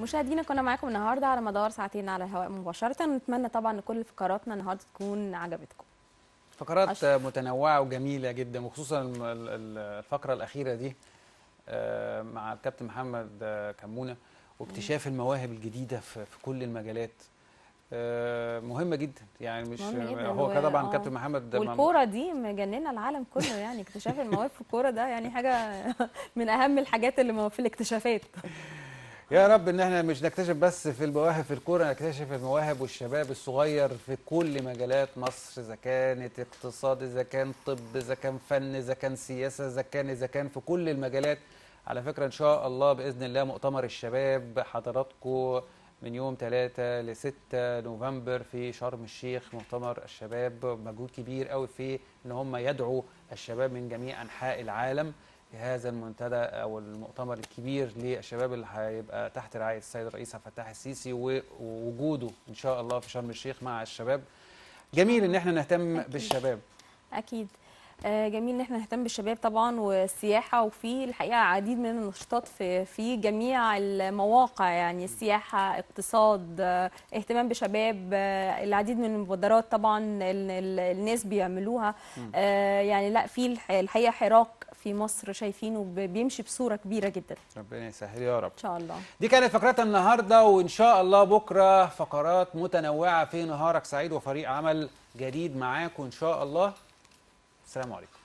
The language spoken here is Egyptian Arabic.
مشاهدينا كنا معاكم النهارده على مدار ساعتين على الهواء مباشره ونتمنى طبعا ان كل فقراتنا النهارده تكون عجبتكم فقرات أشرف. متنوعه وجميله جدا وخصوصا الم- ال- ال- الفقره الاخيره دي آه، مع الكابتن محمد آه، كمونه واكتشاف المواهب الجديده في في كل المجالات آه، مهمه جدا يعني مش مهمة جداً هو و- كان طبعا آه. كابتن محمد ما- والكوره دي مجننه العالم كله يعني اكتشاف المواهب في الكوره ده يعني حاجه من اهم الحاجات اللي مو- في الاكتشافات يا رب ان احنا مش نكتشف بس في المواهب في الكوره نكتشف المواهب والشباب الصغير في كل مجالات مصر اذا كانت اقتصاد اذا كان طب اذا كان فن اذا كان سياسه اذا كان اذا كان في كل المجالات على فكره ان شاء الله باذن الله مؤتمر الشباب حضراتكم من يوم 3 ل 6 نوفمبر في شرم الشيخ مؤتمر الشباب مجهود كبير قوي في ان هم يدعوا الشباب من جميع انحاء العالم في هذا المنتدى او المؤتمر الكبير للشباب اللي هيبقى تحت رعايه السيد الرئيس عبد الفتاح السيسي ووجوده ان شاء الله في شرم الشيخ مع الشباب جميل ان احنا نهتم أكيد. بالشباب اكيد آه، جميل ان احنا نهتم بالشباب طبعا والسياحه وفي الحقيقه عديد من النشاطات في في جميع المواقع يعني السياحه اقتصاد آه، اهتمام بشباب آه، العديد من المبادرات طبعا ال- ال- الناس بيعملوها آه، يعني لا في الح- الحقيقه حراك في مصر شايفينه ب- بيمشي بصوره كبيره جدا ربنا يسهل يا رب ان شاء الله دي كانت فقرتنا النهارده وان شاء الله بكره فقرات متنوعه في نهارك سعيد وفريق عمل جديد معاكم ان شاء الله السلام عليكم